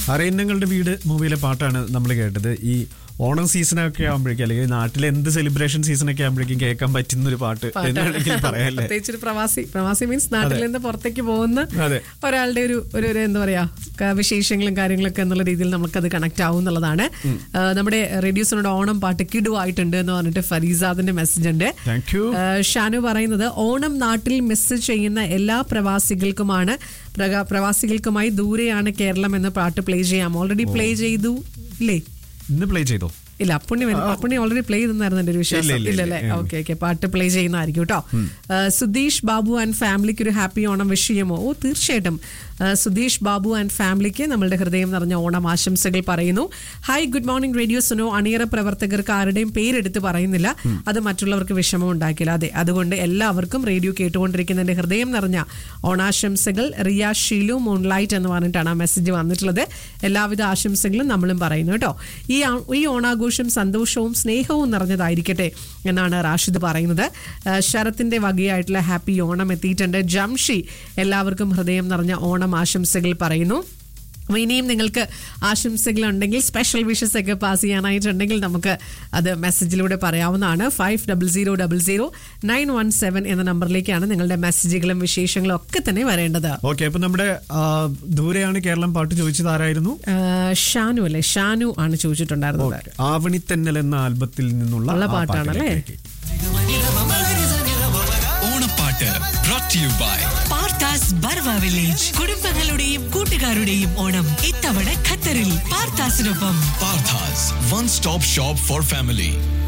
അറിയുന്നങ്ങളുടെ വീട് മൂവിയിലെ പാട്ടാണ് നമ്മൾ കേട്ടത് ഈ ഓണം സീസണൊക്കെ ആകുമ്പോഴേക്കും അല്ലെങ്കിൽ നാട്ടിലെ എന്ത് സെലിബ്രേഷൻ സീസണൊക്കെ ആകുമ്പോഴേക്കും കേൾക്കാൻ പറ്റുന്ന ഒരു പാട്ട് എന്നാണെങ്കിൽ പറയാല്ലേ പ്രത്യേകിച്ച് ഒരു പ്രവാസി പ്രവാസി മീൻസ് നാട്ടിൽ നിന്ന് പുറത്തേക്ക് പോകുന്ന അതെ. ഒരാളുടെ ഒരു ഒരു ഒരു എന്താ പറയാ ക- വിശേഷങ്ങളും കാര്യങ്ങളൊക്കെ എന്നുള്ള രീതിയിൽ നമുക്കത് കണക്ട് ആവും എന്നുള്ളതാണ് ആ, നമ്മുടെ റേഡിയോസിനോട് ഓണം പാട്ട് കിടുവായിട്ടുണ്ട് എന്ന് പറഞ്ഞിട്ട് ഫരീസാദിന്റെ മെസ്സേജ് ഉണ്ട് താങ്ക് യു ആ, ഷാനു പറയുന്നത് ഓണം നാട്ടിൽ മിസ് ചെയ്യുന്ന എല്ലാ പ്രവാസികൾക്കുമാണ് പ്രക- പ്രവാസികൾക്കുമായി ദൂരെയാണ് കേരളം എന്ന പാട്ട് പ്ലേ ചെയ്യാം ഓൾറെഡി പ്ലേ ചെയ്തു ഇല്ലേ ഇന്ന് പ്ലേ ചെയ്തോ ഇല്ല അപ്പുണ്ണി വരും. അപ്പുണ്ണി ഓൾറെഡി പ്ലേ ചെയ്തെന്നായിരുന്നു എന്റെ ഒരു ഇല്ല, വിശ്വാസം ഇല്ല, ഇല്ലല്ലേ ഇല്ല. ഓക്കെ ഓക്കെ പാട്ട് പ്ലേ ചെയ്യുന്നതായിരിക്കും കേട്ടോ ആ, സുധീഷ് ബാബു ആൻഡ് ഫാമിലിക്ക് ഒരു ഹാപ്പി ഓണം വിഷ് ചെയ്യുമോ ഓ തീർച്ചയായിട്ടും ആ, സുധീഷ് ബാബു ആൻഡ് ഫാമിലിക്ക് നമ്മളുടെ ഹൃദയം നിറഞ്ഞ ഓണം ആശംസകൾ പറയുന്നു hi good morning radio Suno അണിയറ പ്രവർത്തകർക്ക് ആരുടെയും പേരെടുത്ത് പറയുന്നില്ല അത് മറ്റുള്ളവർക്ക് വിഷമം ഉണ്ടാക്കില്ല അതെ അതുകൊണ്ട് എല്ലാവർക്കും റേഡിയോ കേട്ടുകൊണ്ടിരിക്കുന്നതിന്റെ ഹൃദയം നിറഞ്ഞ ഓണാശംസകൾ റിയ ഷീലു മൂൺലൈറ്റ് എന്ന് പറഞ്ഞിട്ടാണ് ആ മെസ്സേജ് വന്നിട്ടുള്ളത് എല്ലാവിധ ആശംസകളും നമ്മളും പറയുന്നു കേട്ടോ ഈ ആ- ഈ ഓണാഘോഷം സന്തോഷവും സ്നേഹവും നിറഞ്ഞതായിരിക്കട്ടെ എന്നാണ് റാഷിദ് പറയുന്നത് ആ, ശരത്തിന്റെ വകയായിട്ടുള്ള ഹാപ്പി ഓണം എത്തിയിട്ടുണ്ട് ജംഷി എല്ലാവർക്കും ഹൃദയം നിറഞ്ഞ ഓണം ആശംസകൾ പറയുന്നു അപ്പൊ ഇനിയും നിങ്ങൾക്ക് ആശംസകൾ ഉണ്ടെങ്കിൽ സ്പെഷ്യൽ വിഷസ് ഒക്കെ പാസ് ചെയ്യാനായിട്ടുണ്ടെങ്കിൽ നമുക്ക് അത് മെസ്സേജിലൂടെ പറയാവുന്നതാണ് five double zero double zero nine one seven എന്ന നമ്പറിലേക്കാണ് നിങ്ങളുടെ മെസ്സേജുകളും വിശേഷങ്ങളും ഒക്കെ തന്നെ വരേണ്ടത് ഓക്കെ അപ്പൊ നമ്മുടെ ആ, ദൂരെയാണ് കേരളം പാട്ട് ചോദിച്ചത് ആരായിരുന്നു ആ, ഷാനു അല്ലേ ഷാനു ആണ് ചോദിച്ചിട്ടുണ്ടായിരുന്നത് ഓക്കെ ആവണിത്തെന്നൽ എന്ന ആൽബത്തിൽ നിന്നുള്ള ഉള്ള ആ പാട്ടാണല്ലേ? പാട്ടിലേക്ക്. ഓണപ്പാട്ട് brought to you by Parthas Barwa village കുടുംബങ്ങളുടെയും കൂട്ടുകാരുടെയും ഓണം ഇത്തവണ ഖത്തറിൽ പാർത്താസിനൊപ്പം Parthas one stop shop for family